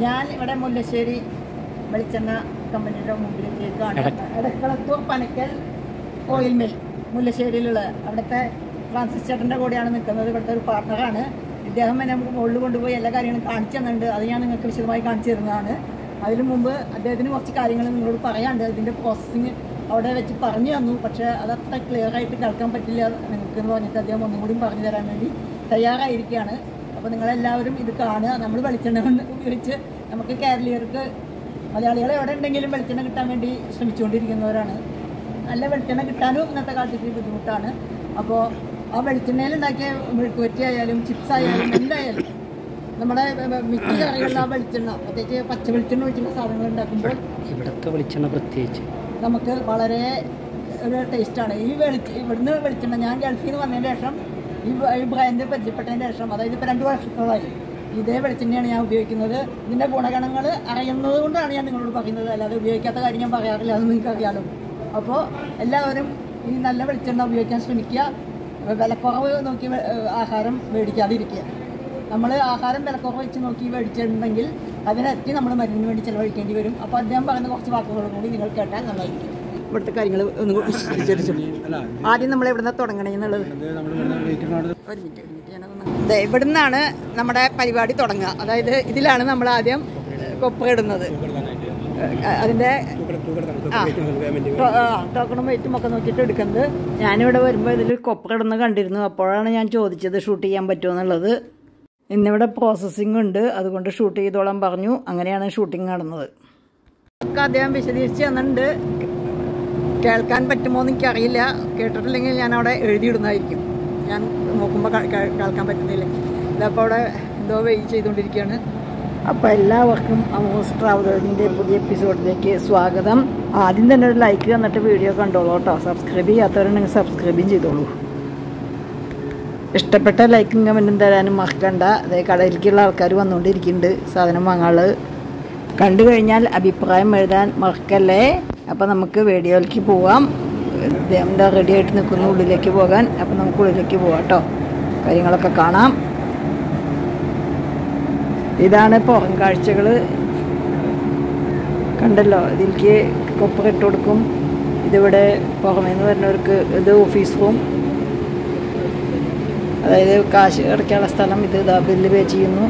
ഞാൻ ഇവിടെ മുല്ലശ്ശേരി വെളിച്ചെണ്ണ കമ്പനിയുടെ മുമ്പിലേക്ക് കാണുന്നത് എടക്കളത്തൂർ പനക്കൽ ഓയിൽ മിൽ മുല്ലശ്ശേരിയിലുള്ള അവിടുത്തെ ഫ്രാൻസിസ് ചേട്ടൻ്റെ കൂടെയാണ് നിൽക്കുന്നത് ഇവിടുത്തെ ഒരു പാർട്ണറാണ് ഇദ്ദേഹം എന്നെ നമുക്ക് മുകളിൽ കൊണ്ടുപോയി എല്ലാ കാര്യങ്ങളും കാണിച്ചു തന്നിട്ടുണ്ട് അത് ഞാൻ നിങ്ങൾക്ക് വിശദമായി കാണിച്ചു തരുന്നതാണ് അതിനു മുമ്പ് അദ്ദേഹത്തിന് കുറച്ച് കാര്യങ്ങൾ നിങ്ങളോട് പറയാണ്ട് ഇതിൻ്റെ പ്രോസസ്സിങ് അവിടെ വെച്ച് പറഞ്ഞു തന്നു പക്ഷേ അത് അത്ര ക്ലിയർ ആയിട്ട് കേൾക്കാൻ പറ്റില്ല നിങ്ങൾക്ക് എന്ന് പറഞ്ഞിട്ട് അദ്ദേഹം ഒന്നും കൂടി പറഞ്ഞു തരാൻ വേണ്ടി തയ്യാറായിരിക്കുകയാണ് അപ്പോൾ നിങ്ങളെല്ലാവരും ഇത് കാണുക നമ്മൾ വെളിച്ചെണ്ണ കൊണ്ട് ഉപയോഗിച്ച് നമുക്ക് കേരളീയർക്ക് മലയാളികൾ എവിടെ ഉണ്ടെങ്കിലും വെളിച്ചെണ്ണ കിട്ടാൻ വേണ്ടി ശ്രമിച്ചുകൊണ്ടിരിക്കുന്നവരാണ് നല്ല വെളിച്ചെണ്ണ കിട്ടാനും ഇന്നത്തെ കാലത്ത് ഇത്തിരി ബുദ്ധിമുട്ടാണ് അപ്പോൾ ആ വെളിച്ചെണ്ണയിൽ ഉണ്ടാക്കിയ മെഴുക്കുവറ്റി ആയാലും ചിപ്സ് ആയാലും എന്തായാലും നമ്മുടെ മിക്ക കറികളിൽ ആ വെളിച്ചെണ്ണ പ്രത്യേകിച്ച് പച്ച വെളിച്ചെണ്ണ ഒഴിച്ചുള്ള സാധനങ്ങൾ ഉണ്ടാക്കുമ്പോൾ ഇവിടുത്തെ വെളിച്ചെണ്ണ പ്രത്യേകിച്ച് നമുക്ക് വളരെ ഒരു ടേസ്റ്റാണ് ഈ വെളിച്ച ഇവിടുന്ന് വെളിച്ചെണ്ണ ഞാൻ ഗൾഫിൽ നിന്ന് വന്നതിന് ശേഷം ഈ ബ- ഈ ബ്രാൻഡ് പരിചയപ്പെട്ടതിന് ശേഷം അതായത് ഇപ്പോൾ രണ്ട് വർഷത്തോളമായി ഇതേ വെളിച്ചെണ്ണയാണ് ഞാൻ ഉപയോഗിക്കുന്നത് ഇതിൻ്റെ ഗുണഗണങ്ങൾ അറിയുന്നത് കൊണ്ടാണ് ഞാൻ നിങ്ങളോട് പറയുന്നത് അല്ലാതെ ഉപയോഗിക്കാത്ത കാര്യം ഞാൻ പറയാറില്ല അത് നിങ്ങൾക്ക് അറിയാലോ അപ്പോൾ എല്ലാവരും ഈ നല്ല വെളിച്ചെണ്ണ ഉപയോഗിക്കാൻ ശ്രമിക്കുക വിലക്കുറവ് നോക്കി വെ- ഏഹ് ആഹാരം മേടിക്കാതിരിക്കുക നമ്മൾ ആഹാരം വിലക്കുറവ് വെച്ച് നോക്കി മേടിച്ചിട്ടുണ്ടെങ്കിൽ അതിനിരട്ടി നമ്മൾ മരുന്നിന് വേണ്ടി ചിലവഴിക്കേണ്ടി വരും അപ്പോൾ അദ്ദേഹം പറയുന്ന കുറച്ച് വാക്കുകളും കൂടി നിങ്ങൾ കേട്ടാൽ നന്നായിരിക്കും ഇവിടുത്തെ കാര്യങ്ങൾ ഒന്ന് വിശദീകരിച്ചു ആദ്യം നമ്മൾ എവിടുന്ന തുടങ്ങണേ എന്നുള്ളത് ഒരു മിനിറ്റ് ഒരു മിനിറ്റ് ഞാനതൊന്ന് ദേ, ഇവിടുന്നാണ് നമ്മുടെ പരിപാടി തുടങ്ങുക അതായത് ഇതിലാണ് നമ്മൾ ആദ്യം കൊപ്പയിടുന്നത് അതിൻ്റെ ടോക്കണും വെയിറ്റും ഒക്കെ നോക്കിയിട്ട് എടുക്കുന്നത് ഞാനിവിടെ വരുമ്പോൾ ഇതിൽ കൊപ്പയിടുന്ന കണ്ടിരുന്നു അപ്പോഴാണ് ഞാൻ ചോദിച്ചത് ഷൂട്ട് ചെയ്യാൻ പറ്റുമോ എന്നുള്ളത് ഇന്നിവിടെ പ്രോസസ്സിംഗ് ഉണ്ട് അതുകൊണ്ട് ഷൂട്ട് ചെയ്തോളാൻ പറഞ്ഞു അങ്ങനെയാണ് ഷൂട്ടിംഗ് നടന്നത് ഒക്കെ അദ്ദേഹം വിശദീകരിച്ച് തന്നിട്ടുണ്ട് കേൾക്കാൻ പറ്റുമോ എന്ന് എനിക്കറിയില്ല കേട്ടിട്ടില്ലെങ്കിൽ ഞാൻ അവിടെ എഴുതിയിടുന്നതായിരിക്കും ഞാൻ നോക്കുമ്പോൾ കേൾക്കാൻ പറ്റുന്നില്ല ഇതപ്പോൾ അവിടെ എന്തോ വെയിറ്റ് ചെയ്തുകൊണ്ടിരിക്കുകയാണ് അപ്പോൾ എല്ലാവർക്കും അമോസ് ട്രാവലറിൻ്റെ പുതിയ എപ്പിസോഡിലേക്ക് സ്വാഗതം ആദ്യം തന്നെ ഒരു ലൈക്ക് തന്നിട്ട് വീഡിയോ കണ്ടോളൂ കേട്ടോ സബ്സ്ക്രൈബ് ചെയ്യാത്തവരുണ്ടെങ്കിൽ സബ്സ്ക്രൈബും ചെയ്തോളൂ ഇഷ്ടപ്പെട്ട ലൈക്കും കമൻറ്റും തരാനും മറക്കണ്ട അതേ കടയിലേക്കുള്ള ആൾക്കാർ വന്നുകൊണ്ടിരിക്കുന്നുണ്ട് സാധനം വാങ്ങാനുള്ളത് കണ്ടു കഴിഞ്ഞാൽ അഭിപ്രായം എഴുതാൻ മറക്കല്ലേ അപ്പം നമുക്ക് വീഡിയോയിലേക്ക് പോവാം എന്താ റെഡി ആയിട്ട് നിൽക്കുന്നു ഉള്ളിലേക്ക് പോകാൻ അപ്പം നമുക്ക് ഉള്ളിലേക്ക് പോവാം കേട്ടോ കാര്യങ്ങളൊക്കെ കാണാം ഇതാണ് പുറം കാഴ്ചകൾ കണ്ടല്ലോ ഇതിലേക്ക് കൊപ്പർ ഇട്ട് കൊടുക്കും ഇതിവിടെ പുറമേ നിന്ന് വരുന്നവർക്ക് ഇത് ഓഫീസ് റൂം അതായത് കാശ് അടയ്ക്കാനുള്ള സ്ഥലം ഇത് ഇതാ ബില്ല് പേ ചെയ്യുന്നു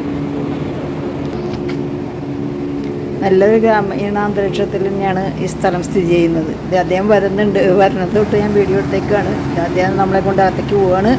നല്ലൊരു ഗ്രാമീണ അന്തരീക്ഷത്തിൽ തന്നെയാണ് ഈ സ്ഥലം സ്ഥിതി ചെയ്യുന്നത് ഇത് അദ്ദേഹം വരുന്നുണ്ട് വരുന്നത് തൊട്ട് ഞാൻ വീഡിയോ എടുത്തേക്കാണ് ഇത് അദ്ദേഹം നമ്മളെ കൊണ്ട് അകത്തേക്ക് പോവാണ്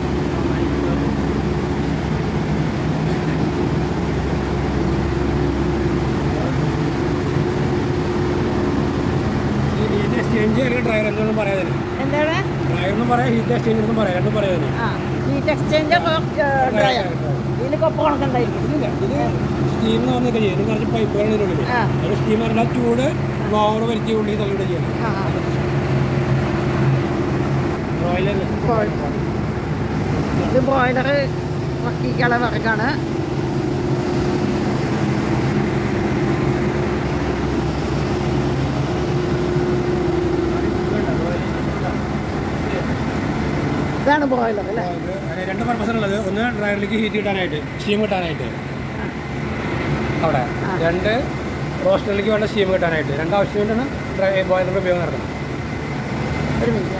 ഹീറ്റ് എക്സ്ചേഞ്ച് ഡ്രൈവർ എന്തൊന്നും പറയാതെ എന്താണ് ഡ്രൈവറൊന്നും പറയാം ഹീറ്റ് എക്സ്ചേഞ്ച് ഒന്നും പറയാം രണ്ടും പറയാതെ ആ ഹീറ്റ് എക്സ്ചേഞ്ച് ഡ്രയർ ഇതിൽ കൊപ്പ കണക്കുണ്ടായിരിക്കും ഇതില്ല ഇത് സ്റ്റീം എന്ന് പറഞ്ഞൊക്കെ ചെയ്യും ഇത് കുറച്ച് പൈപ്പുകളാണ് ഇതിനുള്ളിൽ ആ. അത് സ്റ്റീം പറഞ്ഞാൽ ചൂട് ഓവർ വലിച്ച് ഉള്ളിൽ തള്ളിവിടെ ചെയ്യണം ആ ബ്രോയിലർ ഇത് ബ്രോയിലർ വക്കിക്കുള്ള വിറകാണ് ഇതാണ് ബ്രോയിലർ അല്ലേ രണ്ട് പർപ്പസാണുള്ളത് ഒന്ന് ഡ്രൈവറിലേക്ക് ഹീറ്റ് കിട്ടാനായിട്ട് സ്റ്റീം കിട്ടാനായിട്ട് അവിടെ രണ്ട് റോസ്റ്ററിലേക്ക് വേണ്ട സ്റ്റീം കിട്ടാനായിട്ട് രണ്ട് ആവശ്യം വേണ്ടിയാണ് ഡ്രൈ ബോയിലറിൻ്റെ ഉപയോഗം നടക്കുന്നത് ഒരു മിനിറ്റ്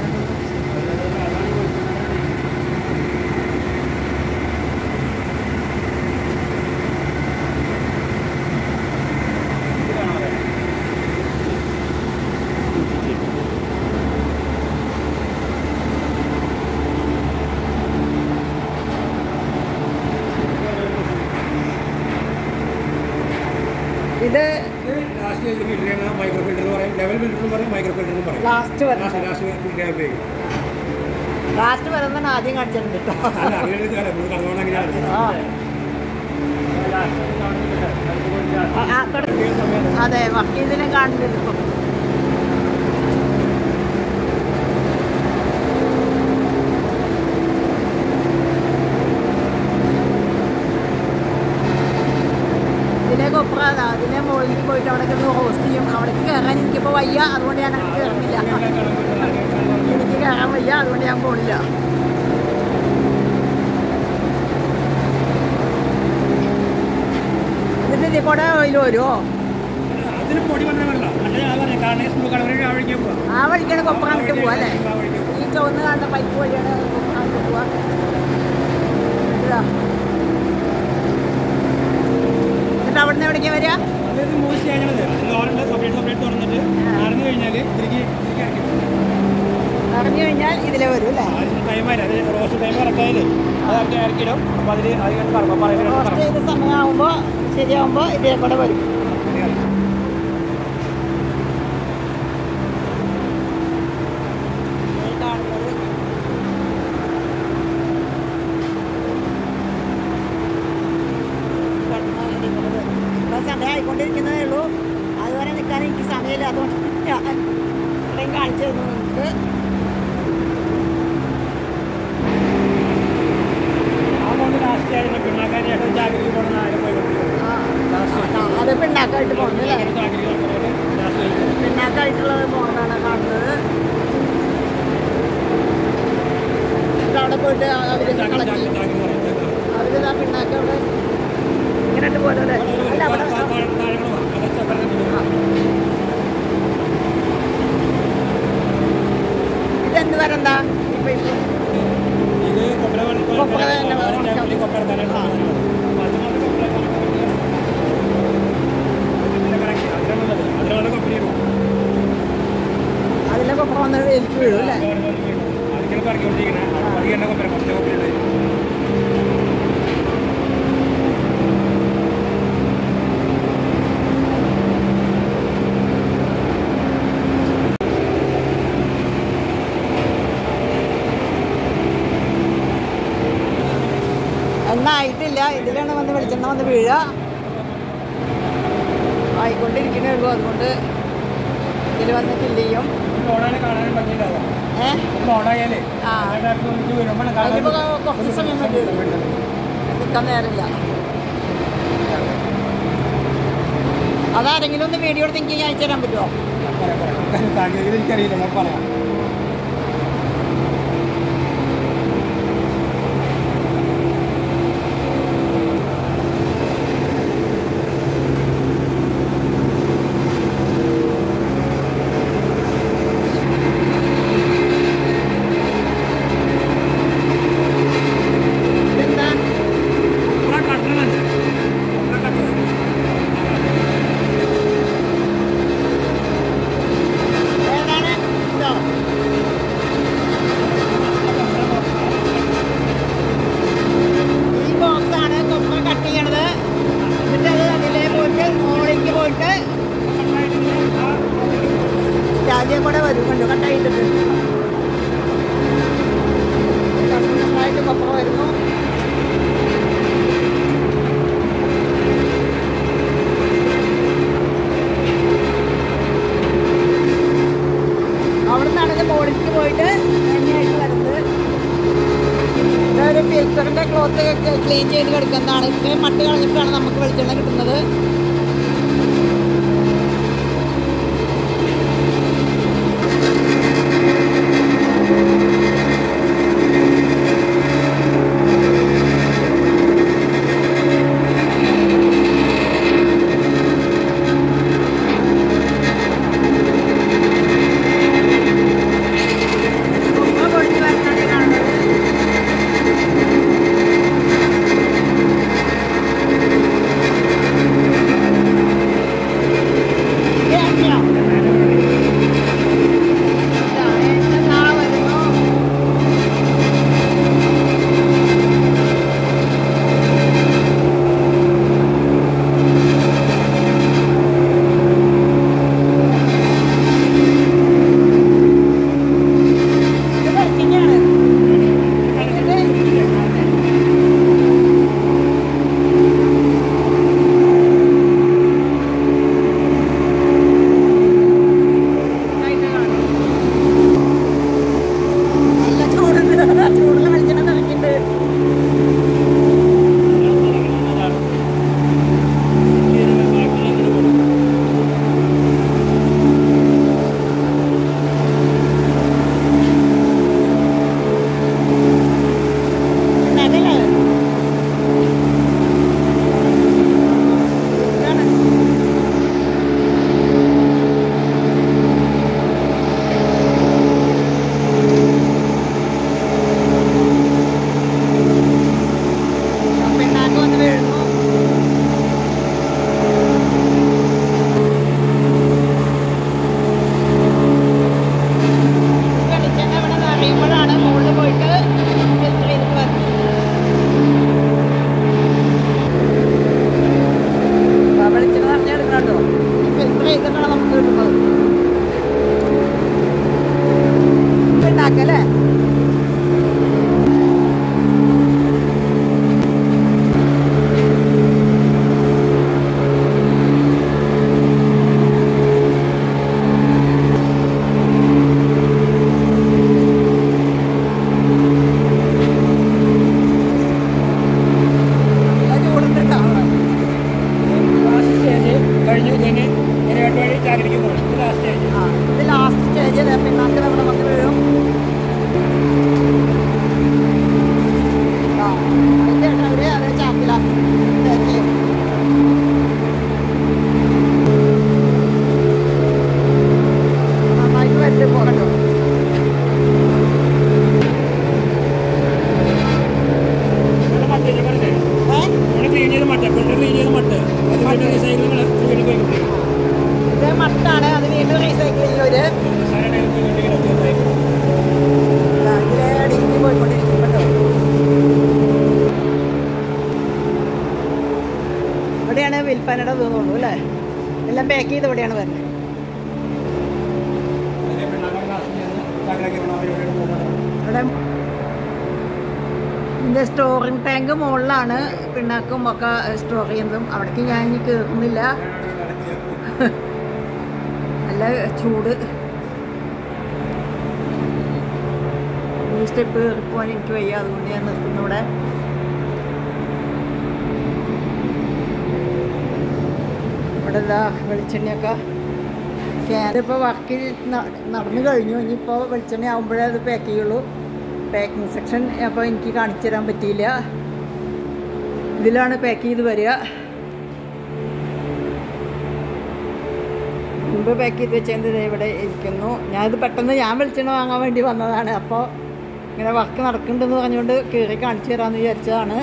ഇത് ലാസ്റ്റ് ഫിൽറ്റർ ചെയ്യുന്ന മൈക്രോ ഫിൽറ്റർ എന്ന് പറയും ലെവൽ ഫിൽറ്റർ എന്ന് പറയും മൈക്രോ ഫിൽറ്റർ എന്ന് പറയും ലാസ്റ്റ് വരുന്നത് ലാസ്റ്റ് ലാസ്റ്റ് ഫിൽറ്റർ ഉപയോഗിക്കും ലാസ്റ്റ് വരുന്നതാണ് ആദ്യം കാണിച്ചിട്ടുണ്ട് കേട്ടോ അല്ല അങ്ങനെ ഒരു കാലം നമ്മൾ കടന്നുകൊണ്ട് അങ്ങനെയാണ് ആ. ആ, ആ, തുടങ്ങി. അതെ വക്കീലിനെ കാണുന്നില്ല ഇപ്പം ഇതിനെ കൊപ്രാത അതിനെ മുകളിൽ പോയിട്ട് അവിടെ കിടന്ന് ഹോസ്റ്റ് ചെയ്യും അവിടേക്ക് കയറാൻ എനിക്കിപ്പോൾ വയ്യ അതുകൊണ്ട് ഞാൻ അങ്ങനെ കയറുന്നില്ല എനിക്ക് കയറാൻ വയ്യ അതുകൊണ്ട് ഞാൻ പോണില്ല എന്നിട്ട് ഇതിൽ കൂടെ ഓയിൽ വരുമോ അതിന് പൊടി വന്നാൽ വെള്ളം അല്ലെ ഞാൻ പറയാം കാരണം സ്മൂക്ക് കളവരെ ആ വഴിക്ക് പോവാം ആ വഴിക്കാണ് കൊപ്പം കണ്ടിട്ട് പോവാ അല്ലേ ആ വഴിക്ക് പോവാം ഈ ചുവന്ന് കാണുന്ന പൈപ്പ് വഴിയാണ് കൊപ്പം കണ്ടിട്ട് പോവാ ഇതാ എന്നിട്ട് അവിടെ നിന്ന് എവിടേക്കാ വരിക അതായത് മൂന്ന് സ്റ്റേജാണത് ലോറുണ്ട് സെപ്പറേറ്റ് സെപ്പറേറ്റ് തുറന്നിട്ട് നടന്നു കഴിഞ്ഞാൽ ഇതിലേക്ക് ഇതിലേക്ക് ഇറക്കി അറിഞ്ഞു കഴിഞ്ഞാൽ ഇതിലേ വരും അല്ലേ ടൈമാര് അത് റോസ്റ്റ് ടൈം ഇറക്കായാലേ അതൊക്കെ ഇറക്കിയിടും അപ്പോൾ അതിൽ അത് കണ്ട് കറക്കും അപ്പോൾ റോസ്റ്റ് ചെയ്ത സമയമാകുമ്പോൾ ശരിയാകുമ്പോൾ ഇതിലേ കൂടെ വരും ഈ കാണുന്നത് കടന്ന് ഇതിങ്ങനെ വരും. ഇപ്പൊ സമയം ആയിക്കൊണ്ടിരിക്കുന്നതേ ഉള്ളൂ അതുവരെ നിൽക്കാൻ എനിക്ക് സമയമില്ല അതുകൊണ്ട് ഞാൻ ഇത്രയും കാണിച്ചു തന്നു നിങ്ങൾക്ക് ആ കൊണ്ട് ലാസ്റ്റ് ആയിരുന്നു പിണ്ണാക്കാരിയായിട്ട് ജാഗ്രത പോകുന്ന ആരും പോയി അത് പിണ്ണാക്കായിട്ട് പോകുന്നല്ലേ ജാഗ്രത ലാസ്റ്റ് പിന്നാക്കായിട്ടുള്ളത് പോകുന്നതാണ് കാണുന്നത് എന്നിട്ട് അവിടെ പോയിട്ട് അവര് കളക്കി അവര് ആ പിണ്ണാക്ക അവിടെ ഇങ്ങനെ ഇട്ട് പോലെ അല്ലേ അല്ല അവിടെ ഇതെന്ത് തരണ്ടാ ഇപ്പൊ ഇപ്പൊ ഇത് കൊപ്ര കൊപ്ര തന്നെ വേണം. കൊപ്ര തന്നെ അതിലാണ് കൊപ്ര അതിലൊക്കെ കൊപ്പം വന്ന് എനിക്ക് വീഴും അല്ലേ അതിങ്ങനെ പറക്കൊണ്ടിരിക്കണേ അധികം കൊപ്ര കുറച്ച് കൊപ്ര എന്നായിട്ടില്ല ഇതിലാണ് വന്ന് വെളിച്ചെണ്ണ വന്ന് വീഴുക ആയിക്കൊണ്ടിരിക്കണേ ഉള്ളൂ അതുകൊണ്ട് ഇതിൽ വന്ന് ഫില്ല് ചെയ്യും ഓടാനെ കാണാനും ഭംഗിയുണ്ടാവാം ഏഹ് ഓടായാലേ ആ വരുമ്പോൾ അതിലിപ്പോ കുറച്ച് സമയം മതി നിൽക്കാൻ നേരമില്ല അതാരെങ്കിലും ഒന്ന് വീഡിയോ എടുത്ത് എനിക്ക് അയച്ചു തരാൻ പറ്റുമോ സാങ്കേതികത എനിക്കറിയില്ല ഞാൻ പറയാം ഇതെന്താ കൊപ്ര കട്ടണുണ്ട് കൊപ്ര കട്ടണം ഏതാണ് ഇതോ ഈ ബോക്സ് ആണ് കൊപ്പ കട്ട് ചെയ്യണത് എന്നിട്ട് അത് അതിലേ പോയിട്ട് മോളിലേക്ക് പോയിട്ട് രാജ്യം കൂടെ വരും കണ്ടു കട്ടായിട്ടുണ്ട് കഷ്ണങ്ങളായിട്ട് കൊപ്പ വരുന്നു അവിടെ നിന്നാണ് ഇത് മോളിലേക്ക് പോയിട്ട് എണ്ണയായിട്ട് വരുന്നത് ഇതൊരു ഫിൽറ്ററിന്റെ ക്ലോത്ത് ക്ലീൻ ചെയ്ത് കിടക്കുന്നതാണ് ഇത്രയും മട്ട് കളഞ്ഞിട്ടാണ് നമുക്ക് വെളിച്ചെണ്ണ കിട്ടുന്നത് കൊമ്പ പൊട്ടി വരുന്നത് കാണുന്നത് ഇവിടെയാണ് വിൽപ്പനയുടെ തോന്നുള്ളൂ അല്ലേ എല്ലാം പാക്ക് ചെയ്ത് ഇവിടെയാണ് വരുന്നത് അതിലെ പെണ്ണാക്കാൻ ക്ലാസ്സിൽ ചെന്ന് ചാക്കിലാക്കി വേണം അവരോട് പോകുന്നത് ഇവിടെ ഇതിൻ്റെ സ്റ്റോറിങ് ടാങ്ക് മുകളിലാണ് പിണ്ണാക്കും ഒക്കെ സ്റ്റോർ ചെയ്യുന്നതും അവിടേക്ക് ഞാൻ ഇനി കയറുന്നില്ല നല്ല ചൂട് ഈ സ്റ്റെപ്പ് കയറിപ്പോവാൻ എനിക്ക് വയ്യ അതുകൊണ്ട് ഞാൻ നിർത്തുന്നു ഇവിടെ ഇവിടെ ഇതാ വെളിച്ചെണ്ണയൊക്കെ ക്യാനിപ്പോൾ വർക്കിൽ നടന്നു കഴിഞ്ഞു ഇനിയിപ്പോൾ വെളിച്ചെണ്ണ ആകുമ്പോഴേ അത് പാക്ക് ചെയ്യുള്ളൂ പാക്കിംഗ് സെക്ഷൻ അപ്പോൾ എനിക്ക് കാണിച്ചു തരാൻ പറ്റിയില്ല ഇതിലാണ് പാക്ക് ചെയ്ത് വരിക മുമ്പ് പാക്ക് ചെയ്ത് വെച്ചത് ദേ ഇവിടെ ഇരിക്കുന്നു ഞാനിത് പെട്ടെന്ന് ഞാൻ വെളിച്ചെണ്ണ വാങ്ങാൻ വേണ്ടി വന്നതാണ് അപ്പോൾ ഇങ്ങനെ വർക്ക് നടക്കുന്നുണ്ടെന്ന് പറഞ്ഞുകൊണ്ട് കയറി കാണിച്ചു തരാമെന്ന് വിചാരിച്ചതാണ്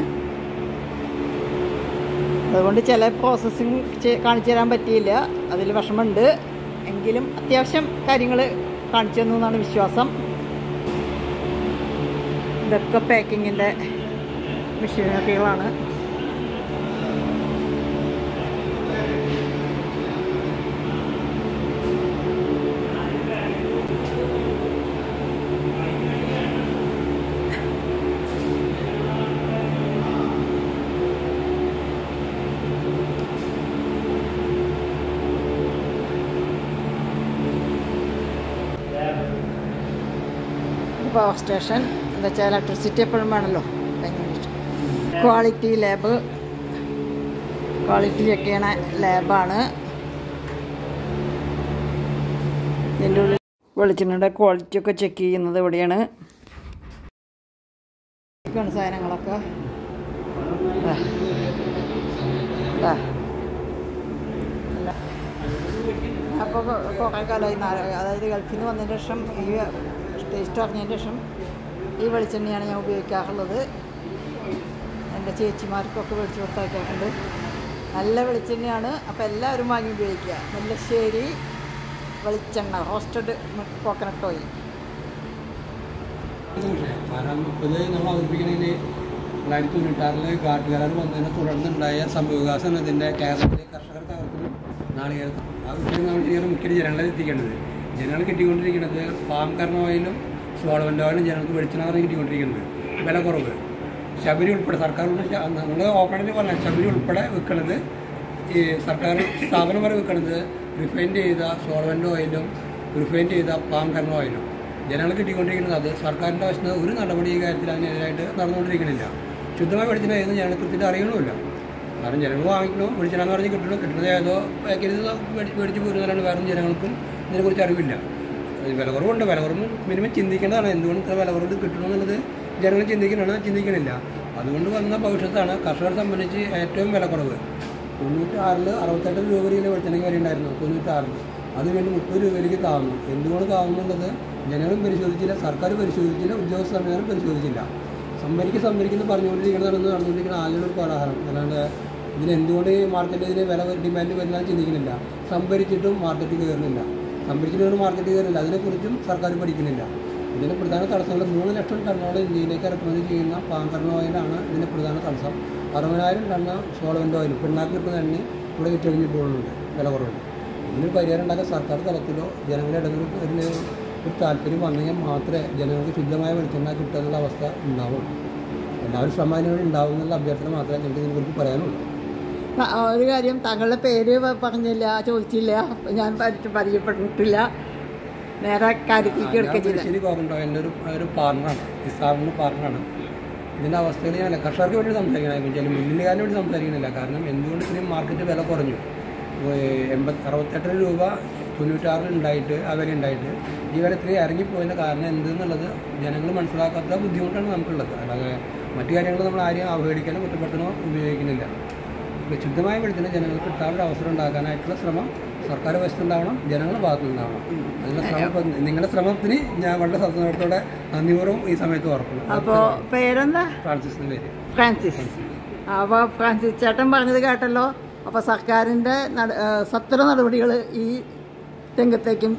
അതുകൊണ്ട് ചില പ്രോസസ്സിങ് കാണിച്ചു തരാൻ പറ്റിയില്ല അതിൽ വിഷമമുണ്ട് എങ്കിലും അത്യാവശ്യം കാര്യങ്ങൾ കാണിച്ചു തന്നു എന്നാണ് വിശ്വാസം ഇതൊക്കെ പാക്കിങ്ങിൻ്റെ മെഷീനറികളാണ് പവർ സ്റ്റേഷൻ എന്താ വെച്ചാൽ ഇലക്ട്രിസിറ്റി എപ്പോഴും വേണമല്ലോ അതിന് വേണ്ടിയിട്ട് ക്വാളിറ്റി ലാബ് ക്വാളിറ്റി ചെക്ക് ചെയ്യണ ലാബാണ് ഇതിൻ്റെ ഉള്ളിൽ വെളിച്ചെണ്ണയുടെ ക്വാളിറ്റി ഒക്കെ ചെക്ക് ചെയ്യുന്നത് ഇവിടെയാണ് ഇതൊക്കെയാണ് സാധനങ്ങളൊക്കെ ദാ. ദാ. അപ്പോൾ കുറേ കാലമായി നാല് അതായത് ഗൾഫിൽ നിന്ന് വന്നതിന് ശേഷം ഈ ടേസ്റ്റ് അറിഞ്ഞതിന് ശേഷം ഈ വെളിച്ചെണ്ണയാണ് ഞാൻ ഉപയോഗിക്കാറുള്ളത് എൻ്റെ ചേച്ചിമാർക്കൊക്കെ മേടിച്ച് കൊടുത്തയക്കാറുണ്ട് നല്ല വെളിച്ചെണ്ണയാണ് അപ്പോൾ എല്ലാവരും വാങ്ങി ഉപയോഗിക്കുക നെല്ലശ്ശേരി വെളിച്ചെണ്ണ റോസ്റ്റഡ് കോക്കനട്ട് ഓയിൽ കാരണം ഇത് നമ്മൾ അവതരിപ്പിക്കണമെങ്കിൽ തൊള്ളായിരത്തി തൊണ്ണൂറ്റാറില് കാട്ടുകാരൻ വന്നതിനെ തുടർന്നുണ്ടായ സംഭവവികാസം എന്നതിൻ്റെ കേരളത്തിലെ കർഷകർ തകർക്കലും നാളികേരത്തും ആ വിഷയം നമ്മൾ ശരിയാണ് മുഖ്യ ജനങ്ങളെ എത്തിക്കേണ്ടത് ജനങ്ങൾ കിട്ടിക്കൊണ്ടിരിക്കുന്നത് പാം കർണ ഓയിലും സോളവൻ്റെ ഓയിലും ജനങ്ങൾക്ക് വെളിച്ചെണ്ണ കിട്ടിക്കൊണ്ടിരിക്കുന്നത് വില കുറവ് ശബരി ഉൾപ്പെടെ സർക്കാർ നമ്മൾ ഓപ്പണേറ്റ് പറഞ്ഞ ശബരി ഉൾപ്പെടെ വിൽക്കുന്നത് ഈ സർക്കാർ സ്ഥാപനം വരെ വിൽക്കുന്നത് റിഫൈൻഡ് ചെയ്ത സോളവൻ്റ് ഓയിലും റിഫൈൻഡ് ചെയ്ത പാം കർണ ഓയിലും ജനങ്ങൾ കിട്ടിക്കൊണ്ടിരിക്കുന്നത് അത് സർക്കാരിൻ്റെ വശത്ത് ഒരു നടപടി ഈ കാര്യത്തിൽ അതിനെതിരായിട്ട് നടന്നുകൊണ്ടിരിക്കുന്നില്ല ശുദ്ധമായ വെളിച്ചെണ്ണ ഏതെന്ന് ജനങ്ങൾ കൃത്യമായിട്ട് അറിയണമില്ല കാരണം ജനങ്ങൾ വാങ്ങിക്കണോ വെളിച്ചെണ്ണ എന്ന് പറഞ്ഞ് കിട്ടണോ കിട്ടുന്നത് ഏതോ പാക്ക് ചെയ്ത് മേടി- മേടിച്ച് പോരുന്നതാണ് വേറെ ജനങ്ങൾക്കും ഇതിനെക്കുറിച്ച് അറിവില്ല ഈ വില കുറവുണ്ട് വില കുറവ് മിനിമം ചിന്തിക്കേണ്ടതാണ് എന്തുകൊണ്ട് ഇത്ര വില കുറവ് കിട്ടണമെന്നുള്ളത് ജനങ്ങൾ ചിന്തിക്കണമാണ് ചിന്തിക്കണില്ല അതുകൊണ്ട് വന്ന ഭവിഷ്യത്താണ് കർഷകരെ സംബന്ധിച്ച് ഏറ്റവും വില കുറവ് തൊണ്ണൂറ്റാറിൽ അറുപത്തെട്ട് രൂപ വരെയുള്ള വെളിച്ചെണ്ണയ്ക്ക് വരെ ഉണ്ടായിരുന്നു തൊണ്ണൂറ്റാറിൽ അത് വീണ്ടും മുപ്പത് രൂപയിലേക്ക് താഴ്ന്നു എന്തുകൊണ്ട് താഴ്ന്നുള്ളത് ജനങ്ങളും പരിശോധിച്ചില്ല സർക്കാർ പരിശോധിച്ചില്ല ഉദ്യോഗസ്ഥ സംവിധാനം പരിശോധിച്ചില്ല സംഭരിക്ക് സംഭരിക്കുന്നു പറഞ്ഞുകൊണ്ടിരിക്കുന്നതാണ് നടന്നുകൊണ്ടിരിക്കുന്ന ആളുകളുടെ ഒരു കോലാഹലം അല്ലാണ്ട് ഇതിന് എന്തുകൊണ്ട് ഈ മാർക്കറ്റിൽ ഇതിന് വില ഡിമാൻഡ് വരില്ല എന്ന് ചിന്തിക്കുന്നില്ല സംഭരിച്ചിട്ടും മാർക്കറ്റ് കയറുന്നില്ല സംഭരിച്ചിട്ട് മാർക്കറ്റ് കയറില്ല അതിനെക്കുറിച്ചും സർക്കാർ പഠിക്കുന്നില്ല ഇതിൻ്റെ പ്രധാന തടസ്സങ്ങൾ മൂന്ന് ലക്ഷം ടണ്ണോളം ഇന്ത്യയിലേക്ക് ഇറക്കുമതി ചെയ്യുന്ന പാങ്കർണ ഓയിലാണ് ഇതിൻ്റെ പ്രധാന തടസ്സം അറുപതിനായിരം ടണ്ണ് സോളവൻ്റ് ഓയിൽ പിണ്ണാക്ക് കിട്ടുന്ന എണ്ണ ഇവിടെ വിറ്റഴിഞ്ഞ് പോകുന്നുണ്ട് വില കുറവിൽ ഇതിനൊരു പരിഹാരം ഉണ്ടാക്കാൻ സർക്കാർ തലത്തിലോ ജനങ്ങളുടെ ഇടങ്ങളിൽ ഒരു ഒരു താല്പര്യം വന്നെങ്കിൽ മാത്രമേ ജനങ്ങൾക്ക് ശുദ്ധമായ വെളിച്ചെണ്ണ കിട്ടുക എന്നുള്ള അവസ്ഥ ഉണ്ടാവുള്ളൂ എല്ലാവരും ശ്രമം അതിനുവേണ്ടി ഉണ്ടാവും എന്നുള്ള അഭ്യർത്ഥന മാത്രമേ ഞങ്ങൾക്ക് ഇതിനെക്കുറിച്ച് പറയാനുള്ളൂ ആ, ഒരു കാര്യം താങ്കളുടെ പേര് പ- പറഞ്ഞില്ല ചോദിച്ചില്ല ഞാൻ പരി- പരിചയപ്പെട്ടിട്ടില്ല നേരെ കാര്യത്തിലേക്ക് എടുക്കുക ചെയ്തത് ശരി പോകുന്നുണ്ടോ എൻ്റെ ഒരു ഒരു പാർട്ണറാണ് ഈ സ്ഥാപന പാർട്ണറാണ് ഇതിൻ്റെ അവസ്ഥയിൽ ഞാൻ കർഷകർക്ക് വേണ്ടി സംസാരിക്കണം വെച്ചാൽ മില്ലുകാരന് വേണ്ടി സംസാരിക്കുന്നില്ല കാരണം എന്തുകൊണ്ട് ഇത്രയും മാർക്കറ്റ് വില കുറഞ്ഞു എൺപത്തി അറുപത്തെട്ട് രൂപ തൊണ്ണൂറ്റാറിൽ ഉണ്ടായിട്ട് ആ വില ഉണ്ടായിട്ട് ഈ വില ഇത്രയും ഇറങ്ങിപ്പോയതിൻ്റെ കാരണം എന്തെന്നുള്ളത് ജനങ്ങൾ മനസ്സിലാക്കാത്ത ബുദ്ധിമുട്ടാണ് നമുക്കുള്ളത് അല്ലാതെ മറ്റു കാര്യങ്ങൾ നമ്മൾ ആരെയും അവഹേളിക്കാനോ കുറ്റപ്പെടുത്താനോ ഉപയോഗിക്കുന്നില്ല ശുദ്ധമായ വെളിച്ചെണ്ണ ജനങ്ങൾക്ക് കിട്ടാനുള്ള അവസരം ഉണ്ടാക്കാനായിട്ടുള്ള ശ്രമം സർക്കാർ വശത്തുണ്ടാവണം ജനങ്ങളുടെ ഭാഗത്തുനിന്നുണ്ടാവണം അതിനുള്ള ശ്രമം ഇപ്പം നിങ്ങളുടെ ശ്രമത്തിന് ഞാൻ വളരെ സന്തോഷത്തോടെ നന്ദിപൂർവ്വം ഈ സമയത്ത് ഓർക്കുന്നു അപ്പോൾ പേരെന്താ ഫ്രാൻസിസിന്റെ പേര് ഫ്രാൻസിസ് അപ്പോൾ ഫ്രാൻസിസ് ചേട്ടൻ പറഞ്ഞത് കേട്ടല്ലോ അപ്പോൾ സർക്കാരിൻ്റെ നട- ഏ, സത്വര നടപടികൾ ഈ രംഗത്തേക്കും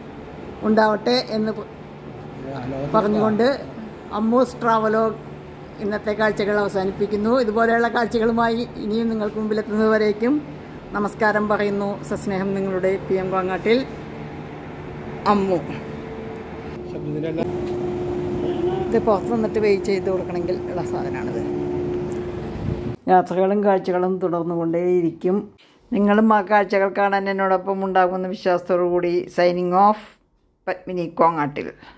ഉണ്ടാവട്ടെ എന്ന് പ- ലോകത്ത് പറഞ്ഞുകൊണ്ട് അമ്മൂസ് ട്രാവലോ ഇന്നത്തെ കാഴ്ചകൾ അവസാനിപ്പിക്കുന്നു ഇതുപോലെയുള്ള കാഴ്ചകളുമായി ഇനിയും നിങ്ങൾക്ക് മുമ്പിലെത്തുന്നതുവരേക്കും നമസ്കാരം പറയുന്നു സസ്നേഹം നിങ്ങളുടെ പി എം കോങ്ങാട്ടിൽ അമ്മു ശബ്ദത്തിൻ്റെ ഇത് പുറത്ത് നിന്നിട്ട് വെയിറ്റ് ചെയ്ത് കൊടുക്കണമെങ്കിൽ ഉള്ള സാധനമാണിത് യാത്രകളും കാഴ്ചകളും തുടർന്നുകൊണ്ടേയിരിക്കും നിങ്ങളും ആ കാഴ്ചകൾ കാണാൻ എന്നോടൊപ്പം ഉണ്ടാകുമെന്ന വിശ്വാസത്തോടു കൂടി സൈനിങ് ഓഫ് പത്മിനി കോങ്ങാട്ടിൽ